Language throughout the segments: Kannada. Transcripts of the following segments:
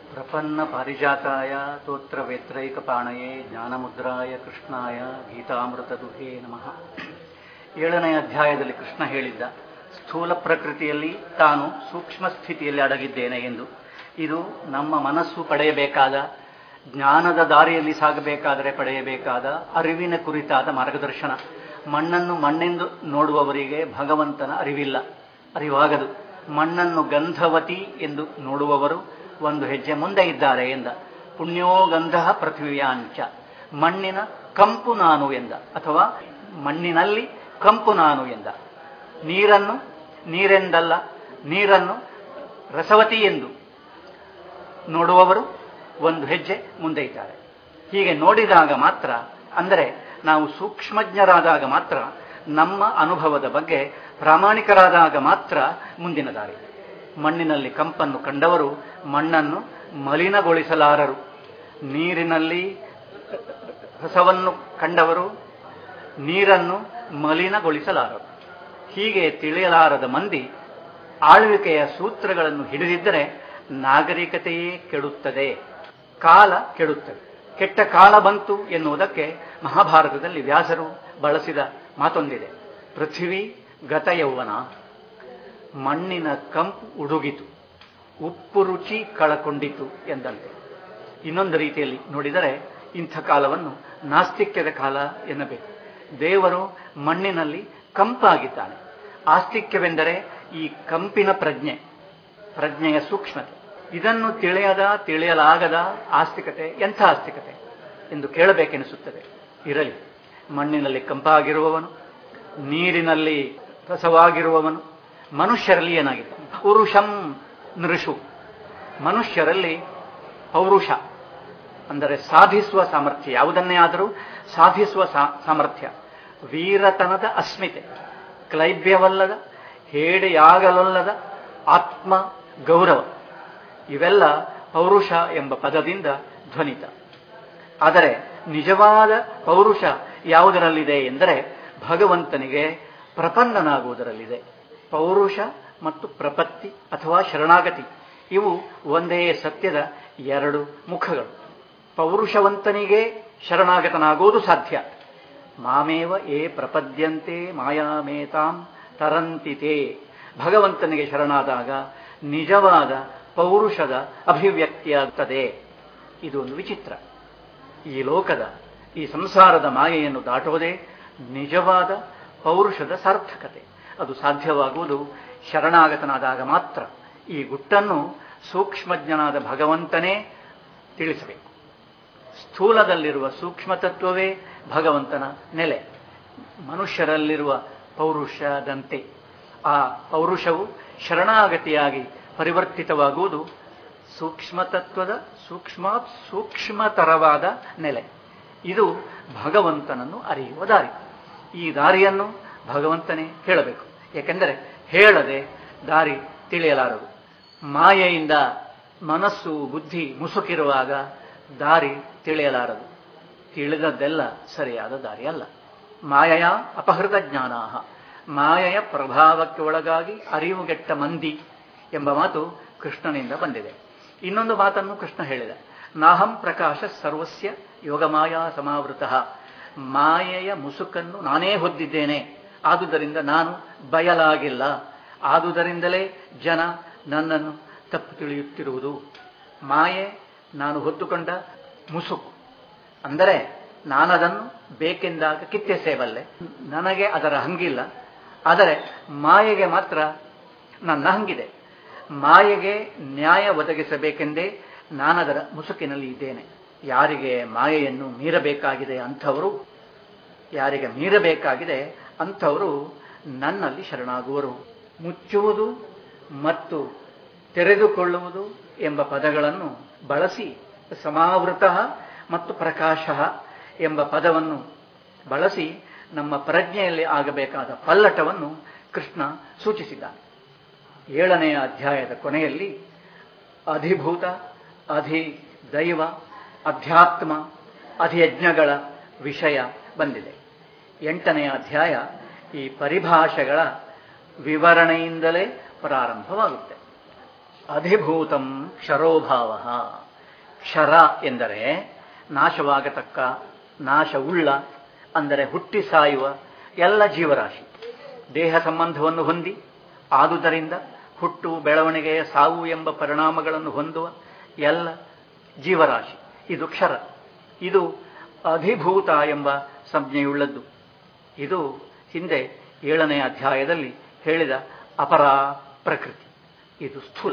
ಪ್ರಪನ್ನ ಪಾರಿಜಾತಾಯ ತೋತ್ರ ವೇತ್ರೈಕಪಾಣಯೇ ಜ್ಞಾನಮುದ್ರಾಯ ಕೃಷ್ಣಾಯ ಗೀತಾಮೃತ ದುಹೇ ನಮಃ ಏಳನೇ ಅಧ್ಯಾಯದಲ್ಲಿ ಕೃಷ್ಣ ಹೇಳಿದ್ದ ಸ್ಥೂಲ ಪ್ರಕೃತಿಯಲ್ಲಿ ತಾನು ಸೂಕ್ಷ್ಮ ಸ್ಥಿತಿಯಲ್ಲಿ ಅಡಗಿದ್ದೇನೆ ಎಂದು ಇದು ನಮ್ಮ ಮನಸ್ಸು ಪಡೆಯಬೇಕಾದ ಜ್ಞಾನದ ದಾರಿಯಲ್ಲಿ ಸಾಗಬೇಕಾದರೆ ಪಡೆಯಬೇಕಾದ ಅರಿವಿನ ಕುರಿತಾದ ಮಾರ್ಗದರ್ಶನ ಮಣ್ಣನ್ನು ಮಣ್ಣೆಂದು ನೋಡುವವರಿಗೆ ಭಗವಂತನ ಅರಿವಿಲ್ಲ ಅರಿವಾಗದು ಮಣ್ಣನ್ನು ಗಂಧವತಿ ಎಂದು ನೋಡುವವರು ಒಂದು ಹೆಜ್ಜೆ ಮುಂದೆ ಇದ್ದಾರೆ ಎಂದ ಪುಣ್ಯೋ ಗಂಧ ಪೃಥ್ವಿಯಾಂಚ ಮಣ್ಣಿನ ಕಂಪು ನಾನು ಎಂದ ಅಥವಾ ಮಣ್ಣಿನಲ್ಲಿ ಕಂಪು ನಾನು ಎಂದ ನೀರನ್ನು ನೀರೆಂದಲ್ಲ ನೀರನ್ನು ರಸವತಿ ಎಂದು ನೋಡುವವರು ಒಂದು ಹೆಜ್ಜೆ ಮುಂದೆ ಇದ್ದಾರೆ ಹೀಗೆ ನೋಡಿದಾಗ ಮಾತ್ರ ಅಂದರೆ ನಾವು ಸೂಕ್ಷ್ಮಜ್ಞರಾದಾಗ ಮಾತ್ರ ನಮ್ಮ ಅನುಭವದ ಬಗ್ಗೆ ಪ್ರಾಮಾಣಿಕರಾದಾಗ ಮಾತ್ರ ಮುಂದಿನ ದಾರಿ ಮಣ್ಣಿನಲ್ಲಿ ಕಂಪನ್ನು ಕಂಡವರು ಮಣ್ಣನ್ನು ಮಲಿನಗೊಳಿಸಲಾರರು ನೀರಿನಲ್ಲಿ ರಸವನ್ನು ಕಂಡವರು ನೀರನ್ನು ಮಲಿನಗೊಳಿಸಲಾರರು ಹೀಗೆ ತಿಳಿಯಲಾರದ ಮಂದಿ ಆಳ್ವಿಕೆಯ ಸೂತ್ರಗಳನ್ನು ಹಿಡಿದಿದ್ದರೆ ನಾಗರಿಕತೆಯೇ ಕೆಡುತ್ತದೆ ಕಾಲ ಕೆಡುತ್ತದೆ ಕೆಟ್ಟ ಕಾಲ ಬಂತು ಎನ್ನುವುದಕ್ಕೆ ಮಹಾಭಾರತದಲ್ಲಿ ವ್ಯಾಸರು ಬಳಸಿದ ಮಾತೊಂದಿದೆ ಪೃಥ್ವಿ ಗತ ಯೌವನ ಮಣ್ಣಿನ ಕಂಪು ಉಡುಗಿತು ಉಪ್ಪು ರುಚಿ ಕಳಕೊಂಡಿತು ಎಂದಂತೆ ಇನ್ನೊಂದು ರೀತಿಯಲ್ಲಿ ನೋಡಿದರೆ ಇಂಥ ಕಾಲವನ್ನು ನಾಸ್ತಿಕ್ಯದ ಕಾಲ ಎನ್ನಬೇಕು ದೇವರು ಮಣ್ಣಿನಲ್ಲಿ ಕಂಪಾಗಿದ್ದಾನೆ ಆಸ್ತಿಕ್ಯವೆಂದರೆ ಈ ಕಂಪಿನ ಪ್ರಜ್ಞೆ ಪ್ರಜ್ಞೆಯ ಸೂಕ್ಷ್ಮತೆ ಇದನ್ನು ತಿಳಿಯದ ತಿಳಿಯಲಾಗದ ಆಸ್ತಿಕತೆ ಎಂಥ ಆಸ್ತಿಕತೆ ಎಂದು ಕೇಳಬೇಕೆನಿಸುತ್ತದೆ ಇರಲಿ ಮಣ್ಣಿನಲ್ಲಿ ಕಂಪಾಗಿರುವವನು ನೀರಿನಲ್ಲಿ ರಸವಾಗಿರುವವನು ಮನುಷ್ಯರಲ್ಲಿ ಏನಾಗಿದೆ ಪುರುಷಂ ನೃಷು ಮನುಷ್ಯರಲ್ಲಿ ಪೌರುಷ ಅಂದರೆ ಸಾಧಿಸುವ ಸಾಮರ್ಥ್ಯ ಯಾವುದನ್ನೇ ಆದರೂ ಸಾಧಿಸುವ ಸಾಮರ್ಥ್ಯ ವೀರತನದ ಅಸ್ಮಿತೆ ಕ್ಲೈಬ್ಯವಲ್ಲದ ಹೇಡೆಯಾಗಲೊಲ್ಲದ ಆತ್ಮ ಗೌರವ ಇವೆಲ್ಲ ಪೌರುಷ ಎಂಬ ಪದದಿಂದ ಧ್ವನಿತ ಆದರೆ ನಿಜವಾದ ಪೌರುಷ ಯಾವುದರಲ್ಲಿದೆ ಎಂದರೆ ಭಗವಂತನಿಗೆ ಪ್ರಪನ್ನನಾಗುವುದರಲ್ಲಿದೆ ಪೌರುಷ ಮತ್ತು ಪ್ರಪತ್ತಿ ಅಥವಾ ಶರಣಾಗತಿ ಇವು ಒಂದೇ ಸತ್ಯದ ಎರಡು ಮುಖಗಳು ಪೌರುಷವಂತನಿಗೆ ಶರಣಾಗತನಾಗುವುದು ಸಾಧ್ಯ ಮಾಮೇವ ಏ ಪ್ರಪದ್ಯಂತೆ ಮಾಯಾಮೇತಾಂ ತರಂತಿತೆ ಭಗವಂತನಿಗೆ ಶರಣಾದಾಗ ನಿಜವಾದ ಪೌರುಷದ ಅಭಿವ್ಯಕ್ತಿಯಾಗುತ್ತದೆ ಇದು ಒಂದು ವಿಚಿತ್ರ ಈ ಲೋಕದ ಈ ಸಂಸಾರದ ಮಾಯೆಯನ್ನು ದಾಟುವುದೇ ನಿಜವಾದ ಪೌರುಷದ ಸಾರ್ಥಕತೆ ಅದು ಸಾಧ್ಯವಾಗುವುದು ಶರಣಾಗತನಾದಾಗ ಮಾತ್ರ ಈ ಗುಟ್ಟನ್ನು ಸೂಕ್ಷ್ಮಜ್ಞನಾದ ಭಗವಂತನೇ ತಿಳಿಸಬೇಕು ಸ್ಥೂಲದಲ್ಲಿರುವ ಸೂಕ್ಷ್ಮ ತತ್ವವೇ ಭಗವಂತನ ನೆಲೆ ಮನುಷ್ಯರಲ್ಲಿರುವ ಪೌರುಷದಂತೆ ಆ ಪೌರುಷವು ಶರಣಾಗತಿಯಾಗಿ ಪರಿವರ್ತಿತವಾಗುವುದು ಸೂಕ್ಷ್ಮ ತತ್ವದ ಸೂಕ್ಷ್ಮ ಸೂಕ್ಷ್ಮತರವಾದ ನೆಲೆ ಇದು ಭಗವಂತನನ್ನು ಅರಿಯುವ ದಾರಿ ಈ ದಾರಿಯನ್ನು ಭಗವಂತನೇ ಹೇಳಬೇಕು ಏಕೆಂದರೆ ಹೇಳದೆ ದಾರಿ ತಿಳಿಯಲಾರದು ಮಾಯೆಯಿಂದ ಮನಸ್ಸು ಬುದ್ಧಿ ಮುಸುಕಿರುವಾಗ ದಾರಿ ತಿಳಿಯಲಾರದು ತಿಳಿದದ್ದೆಲ್ಲ ಸರಿಯಾದ ದಾರಿ ಅಲ್ಲ ಮಾಯೆಯ ಅಪಹೃತ ಜ್ಞಾನ ಮಾಯೆಯ ಪ್ರಭಾವಕ್ಕೆ ಒಳಗಾಗಿ ಅರಿವುಗೆಟ್ಟ ಮಂದಿ ಎಂಬ ಮಾತು ಕೃಷ್ಣನಿಂದ ಬಂದಿದೆ ಇನ್ನೊಂದು ಮಾತನ್ನು ಕೃಷ್ಣ ಹೇಳಿದ ನಾಹಂ ಪ್ರಕಾಶ ಸರ್ವಸ್ಯ ಯೋಗಮಾಯಾ ಸಮಾವೃತ ಮಾಯೆಯ ಮುಸುಕನ್ನು ನಾನೇ ಹೊದ್ದಿದ್ದೇನೆ ಆದುದರಿಂದ ನಾನು ಬಯಲಾಗಿಲ್ಲ ಆದುದರಿಂದಲೇ ಜನ ನನ್ನನ್ನು ತಪ್ಪು ತಿಳಿಯುತ್ತಿರುವುದು ಮಾಯೆ ನಾನು ಹೊತ್ತುಕೊಂಡ ಮುಸುಕು ಅಂದರೆ ನಾನದನ್ನು ಬೇಕೆಂದಾಗ ಕಿತ್ತೆಸೇಬಲ್ಲೆ ನನಗೆ ಅದರ ಹಂಗಿಲ್ಲ ಆದರೆ ಮಾಯೆಗೆ ಮಾತ್ರ ನನ್ನ ಹಂಗಿದೆ ಮಾಯೆಗೆ ನ್ಯಾಯ ಒದಗಿಸಬೇಕೆಂದೇ ನಾನದರ ಮುಸುಕಿನಲ್ಲಿ ಇದ್ದೇನೆ ಯಾರಿಗೆ ಮಾಯೆಯನ್ನು ಮೀರಬೇಕಾಗಿದೆ ಅಂಥವರು ಯಾರಿಗೆ ಮೀರಬೇಕಾಗಿದೆ ಅಂಥವರು ನನ್ನಲ್ಲಿ ಶರಣಾಗುವರು ಮುಚ್ಚುವುದು ಮತ್ತು ತೆರೆದುಕೊಳ್ಳುವುದು ಎಂಬ ಪದಗಳನ್ನು ಬಳಸಿ ಸಮಾವೃತ ಮತ್ತು ಪ್ರಕಾಶ ಎಂಬ ಪದವನ್ನು ಬಳಸಿ ನಮ್ಮ ಪ್ರಜ್ಞೆಯಲ್ಲಿ ಆಗಬೇಕಾದ ಪಲ್ಲಟವನ್ನು ಕೃಷ್ಣ ಸೂಚಿಸಿದ್ದಾನೆ ಏಳನೆಯ ಅಧ್ಯಾಯದ ಕೊನೆಯಲ್ಲಿ ಅಧಿಭೂತ ಅಧಿ ದೈವ ಅಧ್ಯಾತ್ಮ ಅಧಿಯಜ್ಞಗಳ ವಿಷಯ ಬಂದಿದೆ ಎಂಟನೆಯ ಅಧ್ಯಾಯ ಈ ಪರಿಭಾಷೆಗಳ ವಿವರಣೆಯಿಂದಲೇ ಪ್ರಾರಂಭವಾಗುತ್ತೆ ಅಧಿಭೂತಂ ಕ್ಷರೋಭಾವ ಕ್ಷರ ಎಂದರೆ ನಾಶವಾಗತಕ್ಕ ನಾಶವುಳ್ಳ ಅಂದರೆ ಹುಟ್ಟಿ ಸಾಯುವ ಎಲ್ಲ ಜೀವರಾಶಿ ದೇಹ ಸಂಬಂಧವನ್ನು ಹೊಂದಿ ಆದುದರಿಂದ ಹುಟ್ಟು ಬೆಳವಣಿಗೆಯ ಸಾವು ಎಂಬ ಪರಿಣಾಮಗಳನ್ನು ಹೊಂದುವ ಎಲ್ಲ ಜೀವರಾಶಿ ಇದು ಕ್ಷರ ಇದು ಅಧಿಭೂತ ಎಂಬ ಸಂಜ್ಞೆಯುಳ್ಳದ್ದು ಇದು ಹಿಂದೆ ಏಳನೇ ಅಧ್ಯಾಯದಲ್ಲಿ ಹೇಳಿದ ಅಪರ ಪ್ರಕೃತಿ ಇದು ಸ್ಥೂಲ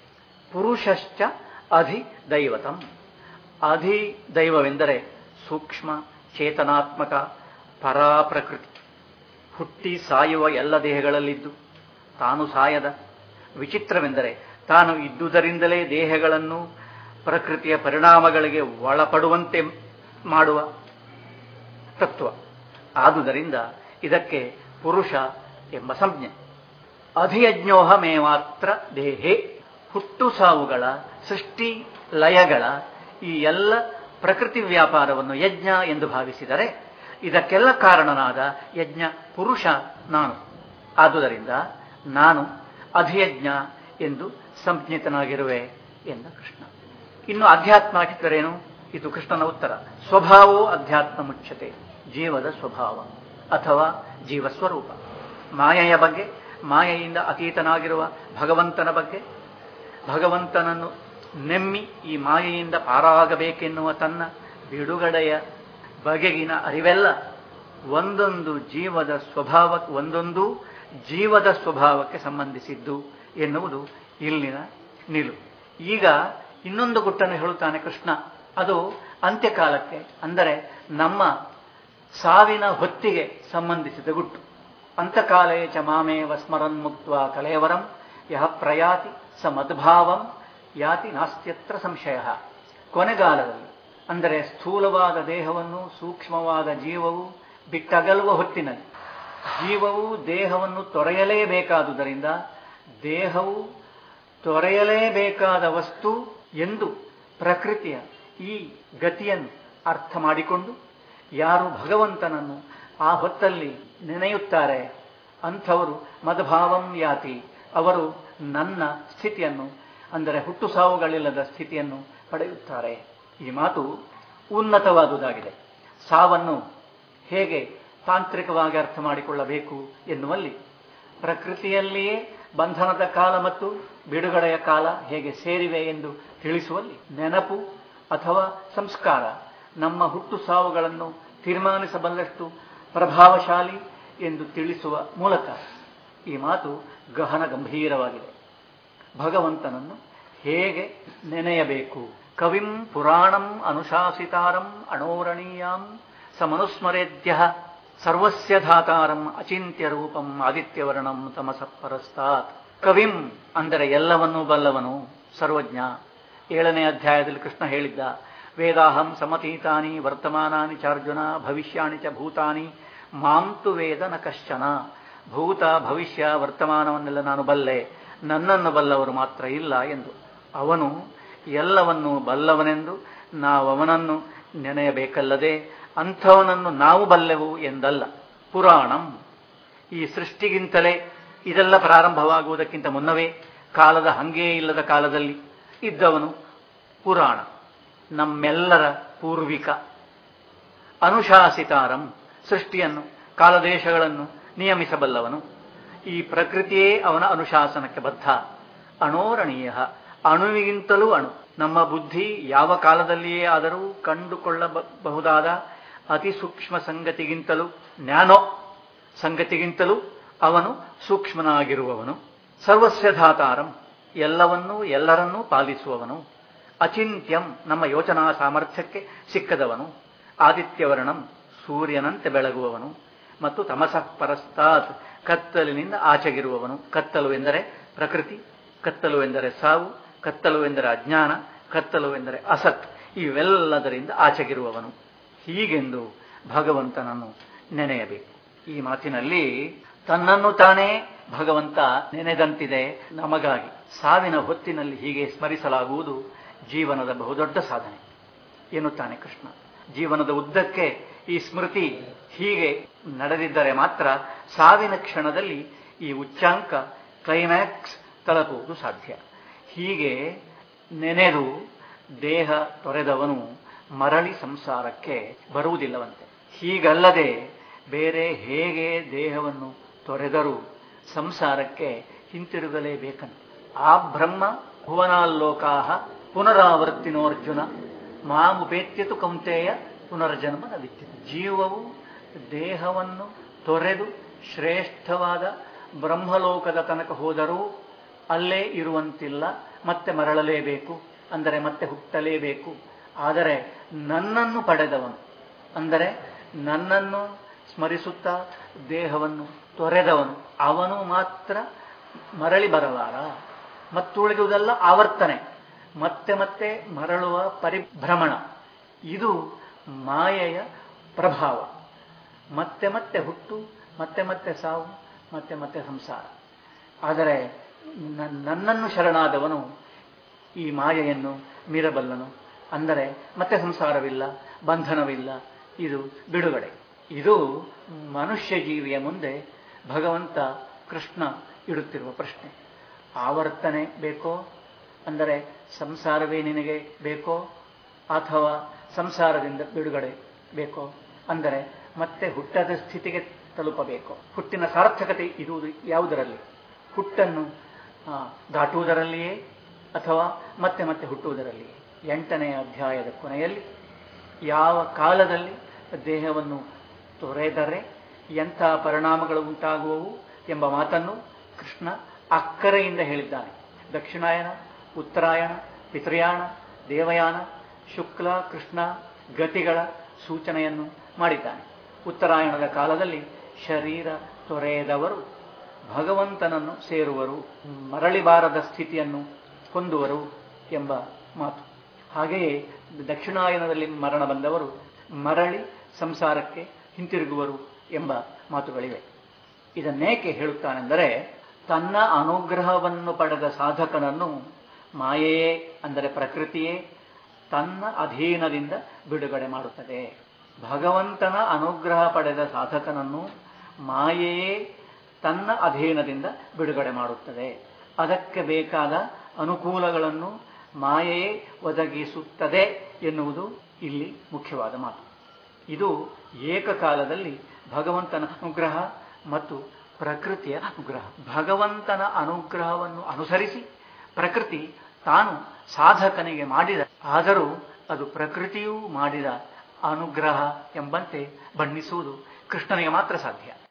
ಪುರುಷಶ್ಚ ಅಧಿ ದೈವತಂ ಅಧಿ ದೈವವೆಂದರೆ ಸೂಕ್ಷ್ಮ ಚೇತನಾತ್ಮಕ ಪರಾ ಪ್ರಕೃತಿ ಹುಟ್ಟಿ ಸಾಯುವ ಎಲ್ಲ ದೇಹಗಳಲ್ಲಿದ್ದು ತಾನು ಸಾಯದ ವಿಚಿತ್ರವೆಂದರೆ ತಾನು ಇದ್ದುದರಿಂದಲೇ ದೇಹಗಳನ್ನು ಪ್ರಕೃತಿಯ ಪರಿಣಾಮಗಳಿಗೆ ಒಳಪಡುವಂತೆ ಮಾಡುವ ತತ್ವ ಆದುದರಿಂದ ಇದಕ್ಕೆ ಪುರುಷ ಎಂಬ ಸಂಜ್ಞೆ ಅಧಿಯಜ್ಞೋಹ ಮೇ ಮಾತ್ರ ದೇಹೇ ಹುಟ್ಟು ಸಾವುಗಳ ಸೃಷ್ಟಿ ಲಯಗಳ ಈ ಎಲ್ಲ ಪ್ರಕೃತಿ ವ್ಯಾಪಾರವನ್ನು ಯಜ್ಞ ಎಂದು ಭಾವಿಸಿದರೆ ಇದಕ್ಕೆಲ್ಲ ಕಾರಣನಾದ ಯಜ್ಞ ಪುರುಷ ನಾನು ಆದುದರಿಂದ ನಾನು ಅಧಿಯಜ್ಞ ಎಂದು ಸಂಜ್ಞಿತನಾಗಿರುವೆ ಎಂದ ಕೃಷ್ಣ ಇನ್ನು ಅಧ್ಯಾತ್ಮ ಹಾಕಿದ್ದರೇನು ಇದು ಕೃಷ್ಣನ ಉತ್ತರ ಸ್ವಭಾವೋ ಅಧ್ಯಾತ್ಮ ಮುಚ್ಚತೆ ಜೀವದ ಸ್ವಭಾವ ಅಥವಾ ಜೀವ ಸ್ವರೂಪ ಮಾಯೆಯ ಬಗ್ಗೆ ಮಾಯೆಯಿಂದ ಅತೀತನಾಗಿರುವ ಭಗವಂತನ ಬಗ್ಗೆ ಭಗವಂತನನ್ನು ನೆಮ್ಮಿ ಈ ಮಾಯೆಯಿಂದ ಪಾರಾಗಬೇಕೆನ್ನುವ ತನ್ನ ಬಿಡುಗಡೆಯ ಬಗೆಗಿನ ಅರಿವೆಲ್ಲ ಒಂದೊಂದು ಜೀವದ ಸ್ವಭಾವ ಒಂದೊಂದು ಜೀವದ ಸ್ವಭಾವಕ್ಕೆ ಸಂಬಂಧಿಸಿದ್ದು ಎನ್ನುವುದು ಇಲ್ಲಿನ ನಿಲುವು ಈಗ ಇನ್ನೊಂದು ಗುಟ್ಟನ್ನು ಹೇಳುತ್ತಾನೆ ಕೃಷ್ಣ ಅದು ಅಂತ್ಯಕಾಲಕ್ಕೆ ಅಂದರೆ ನಮ್ಮ ಸಾವಿನ ಹೊತ್ತಿಗೆ ಸಂಬಂಧಿಸಿದ ಗುಟ್ಟು ಅಂತಕಾಲೇ ಚ ಮಾಮೇವ ಸ್ಮರನ್ ಮುಕ್ತ ಕಲೇವರಂ ಯಹ ಪ್ರಯಾತಿ ಸ ಮದ್ಭಾವಂ ಯಾತಿ ನಾಸ್ತ್ಯತ್ರ ಸಂಶಯ ಕೊನೆಗಾಲದಲ್ಲಿ ಅಂದರೆ ಸ್ಥೂಲವಾದ ದೇಹವನ್ನು ಸೂಕ್ಷ್ಮವಾದ ಜೀವವು ಬಿಟ್ಟಗಲುವ ಹೊತ್ತಿನಲ್ಲಿ ಜೀವವು ದೇಹವನ್ನು ತೊರೆಯಲೇಬೇಕಾದುದರಿಂದ ದೇಹವು ತೊರೆಯಲೇಬೇಕಾದ ವಸ್ತು ಎಂದು ಪ್ರಕೃತಿಯ ಈ ಗತಿಯನ್ನು ಅರ್ಥ ಮಾಡಿಕೊಂಡು ಯಾರು ಭಗವಂತನನ್ನು ಆ ಹೊತ್ತಲ್ಲಿ ನೆನೆಯುತ್ತಾರೆ ಅಂಥವರು ಮದಭಾವಂ ಯಾತಿ ಅವರು ನನ್ನ ಸ್ಥಿತಿಯನ್ನು ಅಂದರೆ ಹುಟ್ಟು ಸಾವುಗಳಿಲ್ಲದ ಸ್ಥಿತಿಯನ್ನು ಪಡೆಯುತ್ತಾರೆ ಈ ಮಾತು ಉನ್ನತವಾದುದಾಗಿದೆ ಸಾವನ್ನು ಹೇಗೆ ತಾಂತ್ರಿಕವಾಗಿ ಅರ್ಥ ಮಾಡಿಕೊಳ್ಳಬೇಕು ಎನ್ನುವಲ್ಲಿ ಪ್ರಕೃತಿಯಲ್ಲಿಯೇ ಬಂಧನದ ಕಾಲ ಮತ್ತು ಬಿಡುಗಡೆಯ ಕಾಲ ಹೇಗೆ ಸೇರಿವೆ ಎಂದು ತಿಳಿಸುವಲ್ಲಿ ನೆನಪು ಅಥವಾ ಸಂಸ್ಕಾರ ನಮ್ಮ ಹುಟ್ಟು ಸಾವುಗಳನ್ನು ತೀರ್ಮಾನಿಸಬಲ್ಲಷ್ಟು ಪ್ರಭಾವಶಾಲಿ ಎಂದು ತಿಳಿಸುವ ಮೂಲಕ ಈ ಮಾತು ಗಹನ ಗಂಭೀರವಾಗಿದೆ ಭಗವಂತನನ್ನು ಹೇಗೆ ನೆನೆಯಬೇಕು ಕವಿಂ ಪುರಾಣಂ ಅನುಶಾಸಿತಾರಂ ಅಣೋರಣೀಯಾಂ ಸಮನುಸ್ಮರೇದ್ಯ ಸರ್ವಸ್ಯ ಧಾತಾರಂ ಅಚಿಂತ್ಯ ರೂಪಂ ಆದಿತ್ಯವರ್ಣಂ ತಮಸ ಪರಸ್ತಾತ್ ಕವಿಂ ಅಂದರೆ ಎಲ್ಲವನ್ನೂ ಬಲ್ಲವನು ಸರ್ವಜ್ಞ ಏಳನೇ ಅಧ್ಯಾಯದಲ್ಲಿ ಕೃಷ್ಣ ಹೇಳಿದ್ದ ವೇದಾಹಂ ಸಮತೀತಾನಿ ವರ್ತಮಾನಾನಿ ಚಾರ್ಜುನ ಭವಿಷ್ಯಾಣಿ ಚ ಭೂತಾನಿ ಮಾಂತು ವೇದ ನ ಕಶ್ಚನ ಭೂತ ಭವಿಷ್ಯ ವರ್ತಮಾನವನ್ನೆಲ್ಲ ನಾನು ಬಲ್ಲೆ ನನ್ನನ್ನು ಬಲ್ಲವರು ಮಾತ್ರ ಇಲ್ಲ ಎಂದು ಅವನು ಎಲ್ಲವನ್ನೂ ಬಲ್ಲವನೆಂದು ನಾವವನನ್ನು ನೆನೆಯಬೇಕಲ್ಲದೆ ಅಂಥವನನ್ನು ನಾವು ಬಲ್ಲೆವು ಎಂದಲ್ಲ ಪುರಾಣಂ ಈ ಸೃಷ್ಟಿಗಿಂತಲೇ ಇದೆಲ್ಲ ಪ್ರಾರಂಭವಾಗುವುದಕ್ಕಿಂತ ಮುನ್ನವೇ ಕಾಲದ ಹಂಗೇ ಇಲ್ಲದ ಕಾಲದಲ್ಲಿ ಇದ್ದವನು ಪುರಾಣ ನಮ್ಮೆಲ್ಲರ ಪೂರ್ವಿಕ ಅನುಶಾಸಿತಾರಂ ಸೃಷ್ಟಿಯನ್ನು ಕಾಲದೇಶಗಳನ್ನು ನಿಯಮಿಸಬಲ್ಲವನು ಈ ಪ್ರಕೃತಿಯೇ ಅವನ ಅನುಶಾಸನಕ್ಕೆ ಬದ್ಧ ಅಣೋರಣೀಯ ಅಣುವಿಗಿಂತಲೂ ಅಣು ನಮ್ಮ ಬುದ್ಧಿ ಯಾವ ಕಾಲದಲ್ಲಿಯೇ ಆದರೂ ಕಂಡುಕೊಳ್ಳಬಹುದಾದ ಅತಿ ಸೂಕ್ಷ್ಮ ಸಂಗತಿಗಿಂತಲೂ ನ್ಯಾನೋ ಸಂಗತಿಗಿಂತಲೂ ಅವನು ಸೂಕ್ಷ್ಮನಾಗಿರುವವನು ಸರ್ವಸ್ಯ ಧಾತಾರಂ ಎಲ್ಲವನ್ನೂ ಎಲ್ಲರನ್ನೂ ಪಾಲಿಸುವವನು ಅಚಿಂತ್ಯಂ ನಮ್ಮ ಯೋಚನಾ ಸಾಮರ್ಥ್ಯಕ್ಕೆ ಸಿಕ್ಕದವನು ಆದಿತ್ಯವರ್ಣಂ ಸೂರ್ಯನಂತೆ ಬೆಳಗುವವನು ಮತ್ತು ತಮಸಃ ಪರಸ್ತಾತ್ ಕತ್ತಲಿನಿಂದ ಆಚೆಗಿರುವವನು ಕತ್ತಲು ಎಂದರೆ ಪ್ರಕೃತಿ ಕತ್ತಲು ಎಂದರೆ ಸಾವು ಕತ್ತಲು ಎಂದರೆ ಅಜ್ಞಾನ ಕತ್ತಲು ಎಂದರೆ ಅಸತ್ ಇವೆಲ್ಲದರಿಂದ ಆಚೆಗಿರುವವನು ಹೀಗೆಂದು ಭಗವಂತನನ್ನು ನೆನೆಯಬೇಕು ಈ ಮಾತಿನಲ್ಲಿ ತನ್ನನ್ನು ತಾನೇ ಭಗವಂತ ನೆನೆದಂತಿದೆ ನಮಗಾಗಿ ಸಾವಿನ ಹೊತ್ತಿನಲ್ಲಿ ಹೀಗೆ ಸ್ಮರಿಸಲಾಗುವುದು ಜೀವನದ ಬಹುದೊಡ್ಡ ಸಾಧನೆ ಎನ್ನುತ್ತಾನೆ ಕೃಷ್ಣ ಜೀವನದ ಉದ್ದಕ್ಕೆ ಈ ಸ್ಮೃತಿ ಹೀಗೆ ನಡೆದಿದ್ದರೆ ಮಾತ್ರ ಸಾವಿನ ಕ್ಷಣದಲ್ಲಿ ಈ ಉಚ್ಚಾಂಕ ಕ್ಲೈಮ್ಯಾಕ್ಸ್ ತಲುಪುವುದು ಸಾಧ್ಯ ಹೀಗೆ ನೆನೆದು ದೇಹ ತೊರೆದವನು ಮರಳಿ ಸಂಸಾರಕ್ಕೆ ಬರುವುದಿಲ್ಲವಂತೆ ಹೀಗಲ್ಲದೆ ಬೇರೆ ಹೇಗೆ ದೇಹವನ್ನು ತೊರೆದರೂ ಸಂಸಾರಕ್ಕೆ ಹಿಂತಿರುಗಲೇಬೇಕಂತೆ ಆ ಬ್ರಹ್ಮ ಭುವನಾಲ್ಲೋಕಾಹ ಪುನರಾವರ್ತಿನೋರ್ಜುನ ಮಾಮುಪೇತ್ಯತು ಕೌಂತೆಯ ಪುನರ್ಜನ್ಮ ನ ವಿದ್ಯತೆ ಜೀವವು ದೇಹವನ್ನು ತೊರೆದು ಶ್ರೇಷ್ಠವಾದ ಬ್ರಹ್ಮಲೋಕದ ತನಕ ಹೋದರೂ ಅಲ್ಲೇ ಇರುವಂತಿಲ್ಲ ಮತ್ತೆ ಮರಳಲೇಬೇಕು ಅಂದರೆ ಮತ್ತೆ ಹುಟ್ಟಲೇಬೇಕು ಆದರೆ ನನ್ನನ್ನು ಪಡೆದವನು ಅಂದರೆ ನನ್ನನ್ನು ಸ್ಮರಿಸುತ್ತಾ ದೇಹವನ್ನು ತೊರೆದವನು ಅವನು ಮಾತ್ರ ಮರಳಿ ಬರಲಾರ ಮತ್ತುಳಿದುದೆಲ್ಲ ಆವರ್ತನೆ ಮತ್ತೆ ಮತ್ತೆ ಮರಳುವ ಪರಿಭ್ರಮಣ ಇದು ಮಾಯೆಯ ಪ್ರಭಾವ ಮತ್ತೆ ಮತ್ತೆ ಹುಟ್ಟು ಮತ್ತೆ ಮತ್ತೆ ಸಾವು ಮತ್ತೆ ಮತ್ತೆ ಸಂಸಾರ ಆದರೆ ನನ್ನನ್ನು ಶರಣಾದವನು ಈ ಮಾಯೆಯನ್ನು ಮೀರಬಲ್ಲನು ಅಂದರೆ ಮತ್ತೆ ಸಂಸಾರವಿಲ್ಲ ಬಂಧನವಿಲ್ಲ ಇದು ಬಿಡುಗಡೆ ಇದು ಮನುಷ್ಯ ಜೀವಿಯ ಮುಂದೆ ಭಗವಂತ ಕೃಷ್ಣ ಇಡುತ್ತಿರುವ ಪ್ರಶ್ನೆ ಆವರ್ತನೆ ಬೇಕೋ ಅಂದರೆ ಸಂಸಾರವೇ ನಿನಗೆ ಬೇಕೋ ಅಥವಾ ಸಂಸಾರದಿಂದ ಬಿಡುಗಡೆ ಬೇಕೋ ಅಂದರೆ ಮತ್ತೆ ಹುಟ್ಟದ ಸ್ಥಿತಿಗೆ ತಲುಪಬೇಕು ಹುಟ್ಟಿನ ಸಾರ್ಥಕತೆ ಇರುವುದು ಯಾವುದರಲ್ಲಿ ಹುಟ್ಟನ್ನು ದಾಟುವುದರಲ್ಲಿಯೇ ಅಥವಾ ಮತ್ತೆ ಮತ್ತೆ ಹುಟ್ಟುವುದರಲ್ಲಿಯೇ ಎಂಟನೆಯ ಅಧ್ಯಾಯದ ಕೊನೆಯಲ್ಲಿ ಯಾವ ಕಾಲದಲ್ಲಿ ದೇಹವನ್ನು ತೊರೆದರೆ ಎಂಥ ಪರಿಣಾಮಗಳು ಉಂಟಾಗುವವು ಎಂಬ ಮಾತನ್ನು ಕೃಷ್ಣ ಅಕ್ಕರೆಯಿಂದ ಹೇಳಿದ್ದಾನೆ ದಕ್ಷಿಣಾಯನ ಉತ್ತರಾಯಣ ಪಿತೃಯಾಣ ದೇವಯಾನ ಶುಕ್ಲ ಕೃಷ್ಣ ಗತಿಗಳ ಸೂಚನೆಯನ್ನು ಮಾಡಿದ್ದಾನೆ ಉತ್ತರಾಯಣದ ಕಾಲದಲ್ಲಿ ಶರೀರ ತೊರೆಯದವರು ಭಗವಂತನನ್ನು ಸೇರುವರು ಮರಳಿ ಬಾರದ ಸ್ಥಿತಿಯನ್ನು ಹೊಂದುವರು ಎಂಬ ಮಾತು ಹಾಗೆಯೇ ದಕ್ಷಿಣಾಯನದಲ್ಲಿ ಮರಣ ಬಂದವರು ಮರಳಿ ಸಂಸಾರಕ್ಕೆ ಹಿಂತಿರುಗುವರು ಎಂಬ ಮಾತುಗಳಿವೆ ಇದನ್ನೇಕೆ ಹೇಳುತ್ತಾನೆಂದರೆ ತನ್ನ ಅನುಗ್ರಹವನ್ನು ಪಡೆದ ಸಾಧಕನನ್ನು ಮಾಯೆಯೇ ಅಂದರೆ ಪ್ರಕೃತಿಯೇ ತನ್ನ ಅಧೀನದಿಂದ ಬಿಡುಗಡೆ ಮಾಡುತ್ತದೆ ಭಗವಂತನ ಅನುಗ್ರಹ ಪಡೆದ ಸಾಧಕನನ್ನು ಮಾಯೆಯೇ ತನ್ನ ಅಧೀನದಿಂದ ಬಿಡುಗಡೆ ಮಾಡುತ್ತದೆ ಅದಕ್ಕೆ ಬೇಕಾದ ಅನುಕೂಲಗಳನ್ನು ಮಾಯೆಯೇ ಒದಗಿಸುತ್ತದೆ ಎನ್ನುವುದು ಇಲ್ಲಿ ಮುಖ್ಯವಾದ ಮಾತು ಇದು ಏಕಕಾಲದಲ್ಲಿ ಭಗವಂತನ ಅನುಗ್ರಹ ಮತ್ತು ಪ್ರಕೃತಿಯ ಅನುಗ್ರಹ ಭಗವಂತನ ಅನುಗ್ರಹವನ್ನು ಅನುಸರಿಸಿ ಪ್ರಕೃತಿ ತಾನು ಸಾಧಕನಿಗೆ ಮಾಡಿದ ಆದರೂ ಅದು ಪ್ರಕೃತಿಯೂ ಮಾಡಿದ ಅನುಗ್ರಹ ಎಂಬಂತೆ ಬಣ್ಣಿಸುವುದು ಕೃಷ್ಣನಿಗೆ ಮಾತ್ರ ಸಾಧ್ಯ